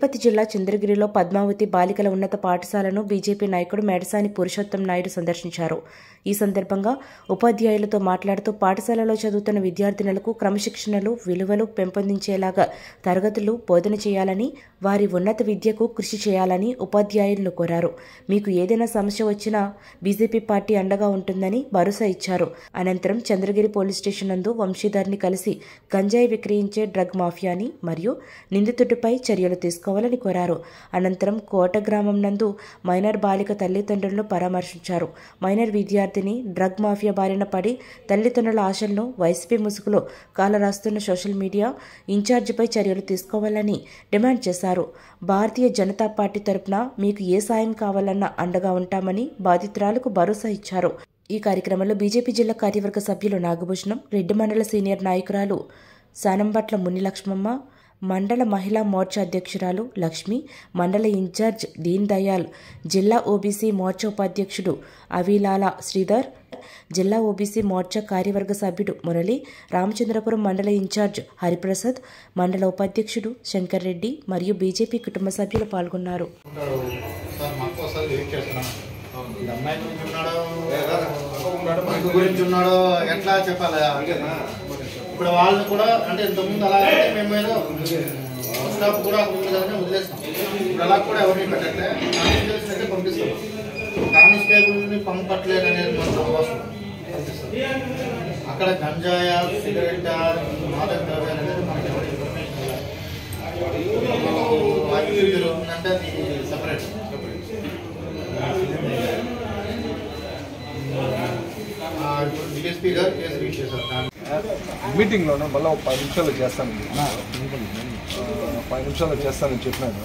తిరుపతి జిల్లా చంద్రగిరిలో పద్మావతి బాలికల ఉన్నత పాఠశాలను బీజేపీ నాయకుడు మేడసాని పురుషోత్తం నాయుడు సందర్శించారు ఈ సందర్భంగా ఉపాధ్యాయులతో మాట్లాడుతూ పాఠశాలలో చదువుతున్న విద్యార్థినులకు క్రమశిక్షణలు విలువలు పెంపొందించేలాగా తరగతులు బోధన చేయాలని వారి ఉన్నత విద్యకు కృషి చేయాలని ఉపాధ్యాయులను కోరారు మీకు ఏదైనా సమస్య వచ్చినా బీజేపీ పార్టీ అండగా ఉంటుందని భరోసా ఇచ్చారు అనంతరం చంద్రగిరి పోలీస్ స్టేషన్ నందు వంశీధర్ని కలిసి గంజాయి విక్రయించే డ్రగ్ మాఫియాని మరియు నిందితుడిపై చర్యలు తీసుకోవాలని కోరారు అనంతరం కోట గ్రామం నందు మైనర్ బాలిక తల్లిదండ్రులను పరామర్శించారు మైనర్ విద్యార్థిని డ్రగ్ మాఫియా బారిన పడి తల్లిదండ్రుల ఆశలను వైసీపీ ముసుగులో కాలరాస్తున్న సోషల్ మీడియా ఇన్ఛార్జిపై చర్యలు తీసుకోవాలని డిమాండ్ చేశారు భారతీయ జనతా పార్టీ తరపున మీకు ఏ సాయం కావాలన్నా అండగా ఉంటామని బాధితురాలకు భరోసా ఇచ్చారు ఈ కార్యక్రమంలో బీజేపీ జిల్లా కార్యవర్గ సభ్యులు నాగభూషణం రెడ్డి మండల సీనియర్ నాయకురాలు సానంబట్ల మునిలక్ష్మమ్మ మండల మహిళా మోర్చా అధ్యక్షురాలు లక్ష్మి మండల ఇన్ఛార్జ్ దీన్ దయాల్ జిల్లా ఓబీసీ మోర్చా ఉపాధ్యక్షుడు అవిలాల శ్రీధర్ జిల్లా ఓబీసీ మోర్చా కార్యవర్గ సభ్యుడు మురళి రామచంద్రపురం మండల ఇన్ఛార్జ్ హరిప్రసాద్ మండల ఉపాధ్యక్షుడు శంకర్ రెడ్డి మరియు బీజేపీ కుటుంబ సభ్యులు పాల్గొన్నారు ఉంటాడు సార్ మాకు ఒకసారి వెయిట్ చేస్తున్నాం ఈ అమ్మాయి గురించి ఉన్నాడో మనకు గురించి ఉన్నాడో ఎట్లా చెప్పాలి ఇప్పుడు వాళ్ళని కూడా అంటే ఇంతకుముందు అలా అయితే మేము ఏదో స్టాప్ కూడా ఉంది కదని వదిలేస్తాం ఇప్పుడు అలా కూడా ఎవరిని పెట్టట్లే కానిస్టేబుల్స్ అయితే పంపిస్తాం కానిస్టేబుల్ని పంపట్లేదు అనేది మాత్రం అవసరం పంపిస్తాం అక్కడ గంజాయా సిగరెట్ మాదక ద్రవ్యాలు అనేది మనకి ఎవరి ఇన్ఫర్మేషన్ యాక్టివిటీ జరుగుతుందంటే అది సపరేట్ ఇప్పుడు డిఎస్పీ గారు కేసు రీచ్ చేశారు దాని మీటింగ్లోనే మళ్ళీ ఒక పది నిమిషాలు చేస్తాను ఆ, పది నిమిషాలు చేస్తానని చెప్పినాను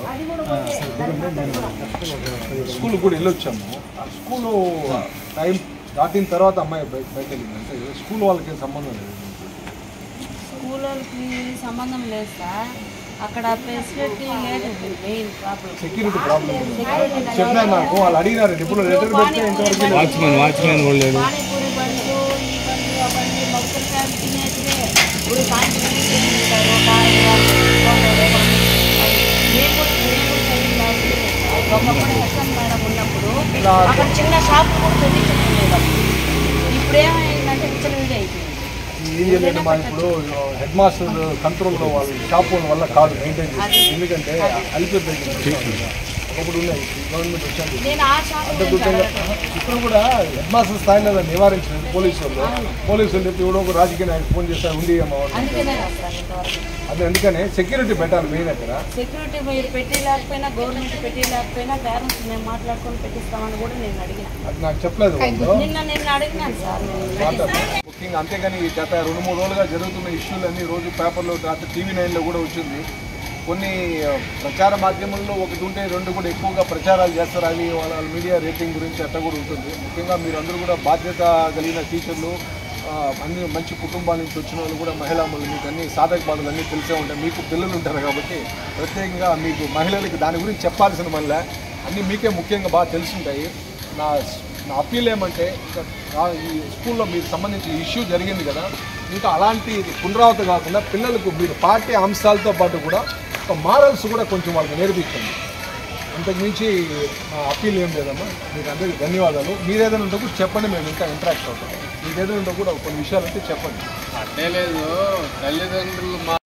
స్కూల్ కూడా వెళ్ళొచ్చాము ఆ స్కూలు టైం దాటిన తర్వాత అమ్మాయి బయట బయట వెళ్ళింది అంటే స్కూల్ వాళ్ళకి ఏం సంబంధం లేదు స్కూల్ వాళ్ళకి సంబంధం లేదు సార్ అక్కడ ఫెసిలిటీ లేదు మెయిన్ ప్రాబ్లం సెక్యూరిటీ ప్రాబ్లం చెప్పినాను నాకు వాళ్ళు అడిగినారు ఇప్పుడు లెటర్ పెడితే ఇంతవరకు లేదు. వాచ్మెన్ వాచ్మెన్ కూడా లేడు పానీపూరి బండ్లు ఈ బండ్లు ఆ బండ్లు మొక్కలు కాదు తినేటివే ఇప్పుడు సాయంత్రం తింటారు ఒక ఐదు వాళ్ళు, ఒక ఇరవై మంది. మేము కూడా మేము కూడా చదివినాము. ఒకప్పుడు ఎస్ఎం మేడం ఉన్నప్పుడు అక్కడ చిన్న షాపులు కూడా పెట్టించలేదు ఇప్పుడు ఏమైందంటే విచ్చలవిడి అయిపోయింది ఏం చేయలేదు మా ఇప్పుడు హెడ్ మాస్టర్ కంట్రోల్లో వాళ్ళు షాప్ వాళ్ళ వల్ల కాదు మెయింటైన్ చేసి ఎందుకంటే అలిపేరు ఒకప్పుడు ఉన్నాయి గవర్నమెంట్ వచ్చాను నేను ఆ షాపు అంత దుడ్డంగా ఇప్పుడు కూడా హెడ్ మాస్టర్ స్థాయిలో దాన్ని నివారించలేదు పోలీసు వాళ్ళు పోలీసు వాళ్ళు చెప్పి ఎవడో ఒక రాజకీయ నాయకుడు ఫోన్ చేస్తారు ఉండి అమ్మ వాళ్ళు. అందుకనే వస్తాను ఇంతవరకు అది అందుకనే సెక్యూరిటీ పెట్టాలి మెయిన్ అక్కడ సెక్యూరిటీ మీరు పెట్టి లేకపోయినా గవర్నమెంట్ పెట్టి లేకపోయినా పేరెంట్స్ మేము మాట్లాడుకొని పెట్టిస్తామని కూడా నేను అడిగిన అది నాకు చెప్పలేదు వాళ్ళు నిన్న నిన్న అడిగినాను సార్ నేను మాట్లాడారు. ముఖ్యంగా అంతేగాని ఈ గత రెండు మూడు రోజులుగా జరుగుతున్న ఇష్యూలు అన్ని రోజు పేపర్లో రాత్రి టీవీ నైన్లో కూడా వచ్చింది కొన్ని ఆ, ప్రచార మాధ్యమంలో ఒకటి ఉంటే రెండు కూడా ఎక్కువగా ప్రచారాలు చేస్తారు అవి వాళ్ళ వాళ్ళ మీడియా రేటింగ్ గురించి అట్లా కూడా ఉంటుంది ముఖ్యంగా మీరు అందరూ కూడా బాధ్యత కలిగిన టీచర్లు ఆ, అన్ని మంచి కుటుంబాల నుంచి వచ్చిన వాళ్ళు కూడా మహిళాములు మీకు అన్ని సాధక బాధలు అన్నీ తెలిసే ఉంటాయి మీకు పిల్లలు ఉంటారు కాబట్టి ప్రత్యేకంగా మీకు మహిళలకి దాని గురించి చెప్పాల్సిన మళ్ళీ అన్నీ మీకే ముఖ్యంగా బాగా తెలుసుంటాయి నా నా అప్పీల్ ఏమంటే ఇంకా ఆ- ఈ స్కూల్లో మీకు సంబంధించి ఇష్యూ జరిగింది కదా ఇంకా అలాంటి పునరావృతం కాకుండా పిల్లలకు మీరు పార్టీ అంశాలతో పాటు కూడా ఒక మారల్స్ కూడా కొంచెం వాళ్ళకి నేర్పించండి అంతకుమించి మా అప్పీల్ ఏం లేదమ్మా మీకు అందరికీ ధన్యవాదాలు మీరు ఏదైనా ఉంటే కూడా చెప్పండి మేము ఇంకా ఇంటరాక్ట్ అవుతాం మీకు ఏదైనా ఉంటే కూడా కొన్ని విషయాలు అంటే చెప్పండి అట్టే లేదు తల్లిదండ్రులు మా